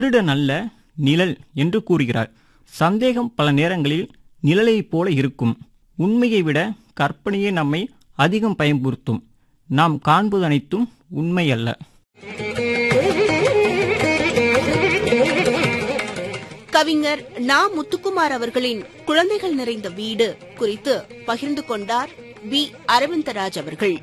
திருடன் அல்ல நிழல் என்று கூறுகிறார் சந்தேகம் பல நேரங்களில் நிழலைப் போல இருக்கும் உண்மையை விட கற்பனையே நம்மை அதிகம் பயன்படுத்தும் நாம் காண்பது அனைத்தும் உண்மை அல்ல கவிஞர் நா முத்துக்குமார் அவர்களின் குழந்தைகள் நிறைந்த வீடு குறித்து பகிர்ந்து கொண்டார் பி அரவிந்தராஜ் அவர்கள்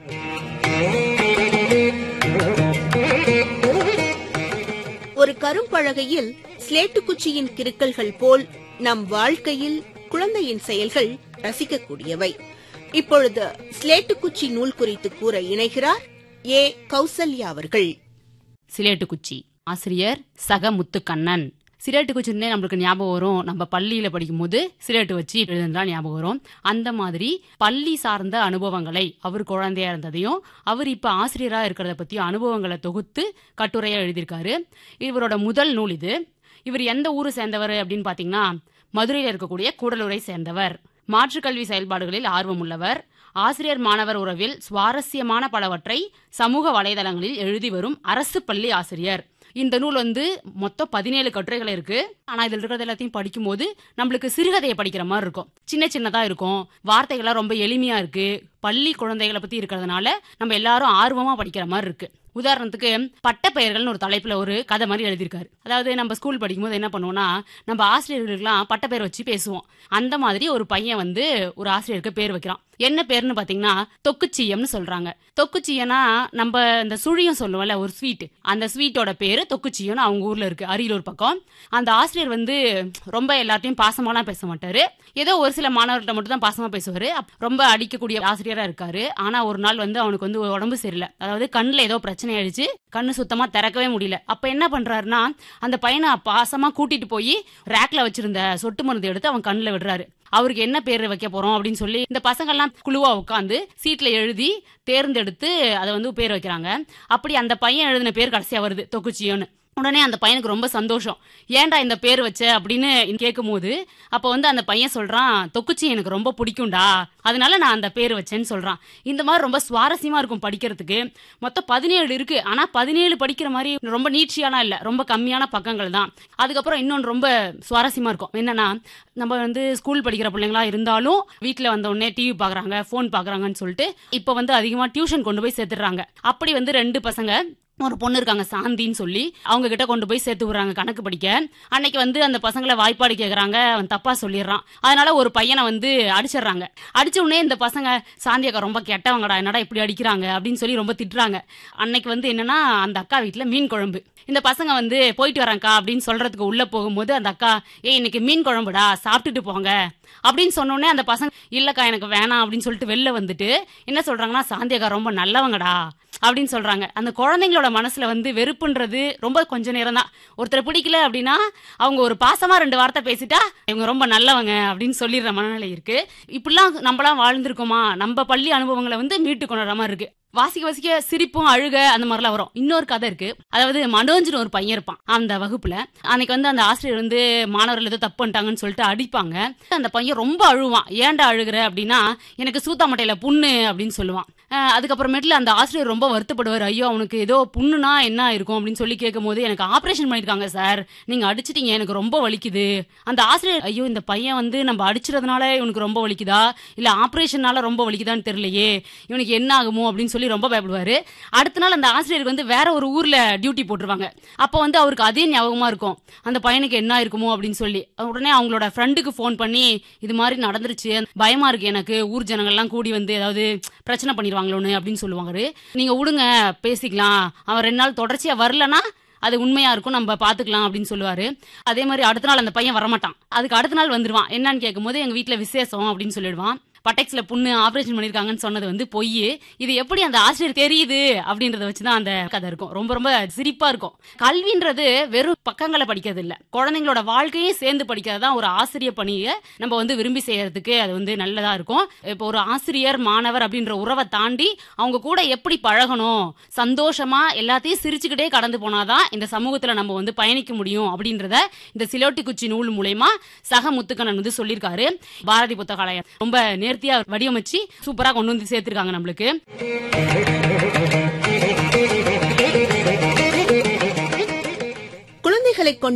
ஒரு கரும்பலகையில் ஸ்லேட்டு குச்சியின் கிறுக்கல்கள் போல் நம் வாழ்க்கையில் குழந்தையின் செயல்கள் ரசிக்கக்கூடியவை இப்பொழுது ஸ்லேட்டு குச்சி நூல் குறித்து கூற இணைகிறார் ஏ கௌசல்யா அவர்கள் சிலேட்டு குச்சி ஆசிரியர் சக முத்துக்கண்ணன் சிலேட்டு குச்சின்னே நம்மளுக்கு ஞாபகம் வரும் நம்ம பள்ளியில படிக்கும்போது சிலேட்டு வச்சு எழுதுனா ஞாபகம் வரும் அந்த மாதிரி பள்ளி சார்ந்த அனுபவங்களை அவர் குழந்தையா இருந்ததையும் அவர் இப்ப ஆசிரியரா இருக்கிறத பத்தியும் அனுபவங்களை தொகுத்து கட்டுரையா எழுதியிருக்காரு இவரோட முதல் நூல் இது இவர் எந்த ஊரை சேர்ந்தவர் அப்படின்னு பாத்தீங்கன்னா மதுரையில் இருக்கக்கூடிய கூடலூரை சேர்ந்தவர் மாற்றுக்கல்வி செயல்பாடுகளில் ஆர்வம் உள்ளவர் ஆசிரியர் மாணவர் உறவில் சுவாரஸ்யமான பலவற்றை சமூக வலைதளங்களில் எழுதி வரும் அரசு பள்ளி ஆசிரியர் இந்த நூல் வந்து மொத்தம் பதினேழு கட்டுரைகள் இருக்கு ஆனா இதுல இருக்கிறது எல்லாத்தையும் படிக்கும்போது நம்மளுக்கு சிறுகதையை படிக்கிற மாதிரி இருக்கும் சின்ன சின்னதா இருக்கும் வார்த்தைகள்லாம் ரொம்ப எளிமையா இருக்கு பள்ளி குழந்தைகளை பத்தி இருக்கிறதுனால நம்ம எல்லாரும் ஆர்வமா படிக்கிற மாதிரி இருக்கு உதாரணத்துக்கு பட்டப்பெயர்கள்னு ஒரு தலைப்புல ஒரு கதை மாதிரி எழுதியிருக்காரு அதாவது நம்ம ஸ்கூல் படிக்கும்போது என்ன பண்ணுவோம்னா நம்ம ஆசிரியர்களுக்கெல்லாம் பட்டப்பேர் வச்சு பேசுவோம் அந்த மாதிரி ஒரு பையன் வந்து ஒரு ஆசிரியருக்கு பேர் வைக்கிறான் என்ன பேர்னு பாத்தீங்கன்னா தொக்குச்சியம்னு சொல்றாங்க தொக்குச்சியனா நம்ம இந்த சுழியம் சொல்லுவோம்ல ஒரு ஸ்வீட் அந்த ஸ்வீட்டோட பேரு தொக்குச்சியம்னு அவங்க ஊர்ல இருக்கு அரியலூர் பக்கம் அந்த ஆசிரியர் வந்து ரொம்ப எல்லார்ட்டையும் பாசமாலாம் பேச மாட்டாரு ஏதோ ஒரு சில மாணவர்கிட்ட மட்டும் தான் பாசமா பேசுவாரு அப்- ரொம்ப அடிக்கக்கூடிய ஆசிரியரா இருக்காரு ஆனா ஒரு நாள் வந்து அவனுக்கு வந்து உடம்பு சரியில்லை அதாவது கண்ணுல ஏதோ பிரச்சனை ஆயிடுச்சு கண்ணு சுத்தமா திறக்கவே முடியல அப்ப என்ன பண்றாருன்னா அந்த பையனை பாசமா கூட்டிட்டு போய் ரேக்ல வச்சிருந்த சொட்டு மருந்து எடுத்து அவன் கண்ணுல விடுறாரு அவருக்கு என்ன பேர் வைக்க போறோம் அப்படின்னு சொல்லி இந்த பசங்க எல்லாம் குழுவா உட்காந்து சீட்ல எழுதி தேர்ந்தெடுத்து அதை வந்து பேர் வைக்கிறாங்க அப்படி அந்த பையன் எழுதின பேர் கடைசியா வருது தொக்குச்சியோன்னு உடனே அந்த பையனுக்கு ரொம்ப சந்தோஷம் ஏன்டா இந்த பேர் வச்ச அப்படின்னு கேட்கும்போது அப்ப வந்து அந்த பையன் சொல்றான் தொக்குச்சி எனக்கு ரொம்ப பிடிக்கும்டா அதனால நான் அந்த பேர் வச்சேன்னு சொல்றான் இந்த மாதிரி ரொம்ப சுவாரஸ்யமா இருக்கும் படிக்கிறதுக்கு மொத்தம் பதினேழு இருக்கு ஆனா பதினேழு படிக்கிற மாதிரி ரொம்ப நீட்சியாலாம் இல்ல ரொம்ப கம்மியான பக்கங்கள் தான் அதுக்கப்புறம் இன்னொன்று ரொம்ப சுவாரஸ்யமா இருக்கும் என்னன்னா நம்ம வந்து ஸ்கூல் படிக்கிற பிள்ளைங்களா இருந்தாலும் வீட்டில் வந்த உடனே டிவி பார்க்குறாங்க ஃபோன் பார்க்குறாங்கன்னு சொல்லிட்டு இப்போ வந்து அதிகமாக டியூஷன் கொண்டு போய் சேர்த்துடுறாங்க அப்படி வந்து ரெண்டு பசங்க ஒரு பொண்ணு இருக்காங்க சாந்தின்னு சொல்லி அவங்க கிட்ட கொண்டு போய் சேர்த்து விடுறாங்க கணக்கு படிக்க அன்னைக்கு வந்து அந்த பசங்களை வாய்ப்பாடு கேக்குறாங்க அவன் தப்பா சொல்லிடுறான் அதனால ஒரு பையனை வந்து அடிச்சிடுறாங்க அடிச்ச உடனே இந்த பசங்க சாந்தி அக்கா ரொம்ப கெட்டவங்கடா என்னடா இப்படி அடிக்கிறாங்க அப்படின்னு சொல்லி ரொம்ப திட்டுறாங்க அன்னைக்கு வந்து என்னன்னா அந்த அக்கா வீட்டுல மீன் குழம்பு இந்த பசங்க வந்து போயிட்டு வரேன்க்கா அப்படின்னு சொல்றதுக்கு உள்ள போகும்போது அந்த அக்கா ஏய் இன்னைக்கு மீன் குழம்புடா சாப்பிட்டுட்டு போங்க அப்படின்னு சொன்ன உடனே அந்த பசங்க இல்லக்கா எனக்கு வேணாம் அப்படின்னு சொல்லிட்டு வெளில வந்துட்டு என்ன சொல்றாங்கன்னா சாந்தி அக்கா ரொம்ப நல்லவங்கடா அப்படின்னு சொல்றாங்க அந்த குழந்தைங்களோட மனசுல வந்து வெறுப்புன்றது ரொம்ப கொஞ்ச நேரம் தான் ஒருத்தரை பிடிக்கல அப்படின்னா அவங்க ஒரு பாசமா ரெண்டு வார்த்தை பேசிட்டா இவங்க ரொம்ப நல்லவங்க அப்படின்னு சொல்லிடுற மனநிலை இருக்கு இப்படிலாம் நம்மளாம் வாழ்ந்திருக்கோமா நம்ம பள்ளி அனுபவங்களை வந்து மீட்டு கொண்டுற மாதிரி இருக்கு வாசிக்க வாசிக்க சிரிப்பும் அழுக அந்த மாதிரிலாம் வரும் இன்னொரு கதை இருக்கு அதாவது மனோஜ்னு ஒரு பையன் இருப்பான் அந்த வகுப்புல அன்னைக்கு வந்து அந்த ஆசிரியர் வந்து மாணவர்கள் ஏதோ தப்பு பண்ணிட்டாங்கன்னு சொல்லிட்டு அடிப்பாங்க அந்த பையன் ரொம்ப அழுவான் ஏன்டா அழுகுற அப்படின்னா எனக்கு சூத்தாமட்டையில புண்ணு அப்படின்னு சொல்லுவான் அஹ் அதுக்கப்புறமேட்டுல அந்த ஆசிரியர் ரொம்ப வருத்தப்படுவார் ஐயோ அவனுக்கு ஏதோ புண்ணுனா என்ன இருக்கும் அப்படின்னு சொல்லி கேட்கும்போது எனக்கு ஆபரேஷன் பண்ணிருக்காங்க சார் நீங்க அடிச்சிட்டீங்க எனக்கு ரொம்ப வலிக்குது அந்த ஆசிரியர் ஐயோ இந்த பையன் வந்து நம்ம அடிச்சிறதுனால இவனுக்கு ரொம்ப வலிக்குதா இல்ல ஆபரேஷனால ரொம்ப வலிக்குதான்னு தெரியலையே இவனுக்கு என்ன ஆகுமோ அப்படின்னு சொல்லி ரொம்ப பயப்படுவாரு அடுத்த நாள் அந்த ஆசிரியருக்கு வந்து வேற ஒரு ஊர்ல டியூட்டி போட்டுருவாங்க அப்போ வந்து அவருக்கு அதே ஞாபகமா இருக்கும் அந்த பையனுக்கு என்ன இருக்குமோ அப்படின்னு சொல்லி உடனே அவங்களோட ஃப்ரெண்டுக்கு ஃபோன் பண்ணி இது மாதிரி நடந்துருச்சு பயமா இருக்கு எனக்கு ஊர் ஜனங்கள்லாம் கூடி வந்து ஏதாவது பிரச்சனை பண்ணிடுவாங்களோன்னு அப்படின்னு சொல்லுவாங்க நீங்க விடுங்க பேசிக்கலாம் அவன் ரெண்டு நாள் தொடர்ச்சியா வரலனா அது உண்மையா இருக்கும் நம்ம பாத்துக்கலாம் அப்படின்னு சொல்லுவாரு அதே மாதிரி அடுத்த நாள் அந்த பையன் வரமாட்டான் அதுக்கு அடுத்த நாள் வந்துருவான் என்னன்னு கேட்கும்போது எங்க வீட்ல விசேஷம் அப்படின்னு சொல்லிடுவான் பட்டெக்ஸ்ல புண்ணு ஆபரேஷன் பண்ணிருக்காங்கன்னு சொன்னது வந்து பொய் இது எப்படி அந்த ஆசிரியர் தெரியுது அப்படின்றத வச்சுதான் அந்த கதை இருக்கும் ரொம்ப ரொம்ப சிரிப்பா இருக்கும் கல்வின்றது வெறும் பக்கங்களை படிக்கிறது இல்ல குழந்தைங்களோட வாழ்க்கையே சேர்ந்து படிக்கிறது தான் ஒரு ஆசிரியர் பணியை நம்ம வந்து விரும்பி செய்யறதுக்கு அது வந்து நல்லதா இருக்கும் இப்போ ஒரு ஆசிரியர் மாணவர் அப்படின்ற உறவை தாண்டி அவங்க கூட எப்படி பழகணும் சந்தோஷமா எல்லாத்தையும் சிரிச்சுக்கிட்டே கடந்து போனாதான் இந்த சமூகத்துல நம்ம வந்து பயணிக்க முடியும் அப்படின்றத இந்த சிலோட்டி குச்சி நூல் மூலயமா சக முத்துக்கண்ணன் வந்து சொல்லியிருக்காரு பாரதி புத்தகாலயம் ரொம்ப நேர்த்தியா வடிவமைச்சு சூப்பரா கொண்டு வந்து சேர்த்திருக்காங்க நம்மளுக்கு